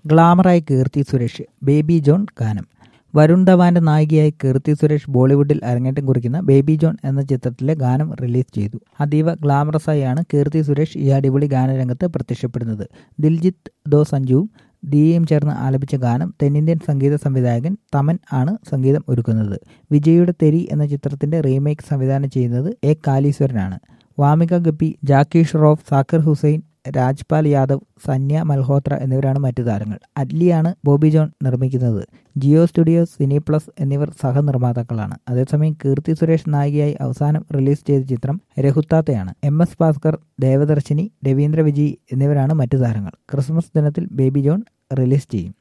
ഗ്ലാമറായി Keerthy Suresh baby John ഗാനം വരുൺ ധവാന്റെ നായികയായി കീർത്തി സുരേഷ് ബോളിവുഡിൽ അരങ്ങേറ്റം കുറിക്കുന്ന ബേബി ജോൺ എന്ന ചിത്രത്തിലെ ഗാനം റിലീസ് ചെയ്തു അതീവ ഗ്ലാമറസായാണ് കീർത്തി സുരേഷ് ഈ അടിപൊളി ഗാനരംഗത്ത് പ്രത്യക്ഷപ്പെടുന്നത് ദിൽജിത്ത് ദോ സഞ്ജുവും ദിയയും ചേർന്ന് ആലപിച്ച ഗാനം തെന്നിന്ത്യൻ സംഗീത സംവിധായകൻ തമൻ ആണ് സംഗീതം ഒരുക്കുന്നത് വിജയുടെ തെരി എന്ന ചിത്രത്തിന്റെ റീമേക്ക് സംവിധാനം ചെയ്യുന്നത് എ കാലീശ്വരനാണ് വാമിക ഗപ്പി ജാക്കി ഷ്റോഫ് സാക്കിർ ഹുസൈൻ രാജ്പാൽ യാദവ് സന്യ മൽഹോത്ര എന്നിവരാണ് മറ്റു താരങ്ങൾ അറ്റ്ലിയാണ് ബോബി ജോൺ നിർമ്മിക്കുന്നത് ജിയോ സ്റ്റുഡിയോസ് സിനി പ്ലസ് എന്നിവർ സഹനിർമ്മാതാക്കളാണ് അതേസമയം കീർത്തി സുരേഷ് നായികയായി അവസാനം റിലീസ് ചെയ്ത ചിത്രം രഹുത്താത്തയാണ് എം എസ് ഭാസ്കർ ദേവദർശിനി രവീന്ദ്ര വിജയ് എന്നിവരാണ് മറ്റു താരങ്ങൾ ക്രിസ്മസ് ദിനത്തിൽ ബേബി ജോൺ റിലീസ് ചെയ്യും